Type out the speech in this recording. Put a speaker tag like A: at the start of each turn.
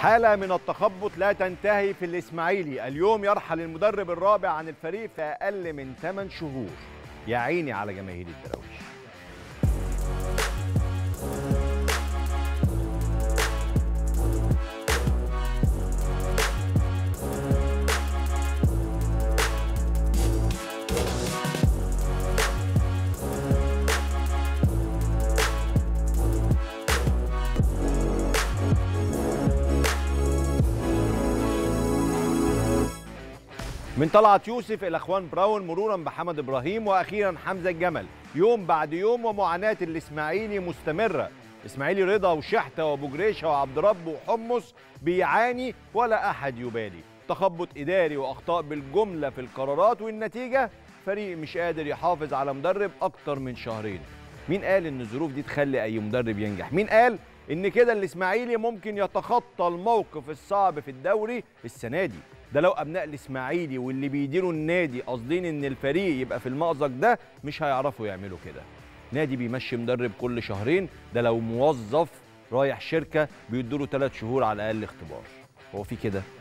A: حالة من التخبط لا تنتهي في الإسماعيلي اليوم يرحل المدرب الرابع عن الفريق في أقل من 8 شهور يا عيني على جماهير الدراويش من طلعت يوسف الى اخوان براون مرورا بحمد ابراهيم واخيرا حمزه الجمل يوم بعد يوم ومعاناه الاسماعيلي مستمره اسماعيلي رضا وشحته وابو جريشه وعبد رب وحمص بيعاني ولا احد يبالي تخبط اداري واخطاء بالجمله في القرارات والنتيجه فريق مش قادر يحافظ على مدرب اكتر من شهرين مين قال ان الظروف دي تخلي اي مدرب ينجح مين قال ان كده الاسماعيلي ممكن يتخطى الموقف الصعب في الدوري السنه دي ده لو ابناء الاسماعيلي واللي بيديروا النادي قاصدين ان الفريق يبقى في المأزق ده مش هيعرفوا يعملوا كده نادي بيمشي مدرب كل شهرين ده لو موظف رايح شركه بيدوا له ثلاث شهور على الاقل اختبار هو في كده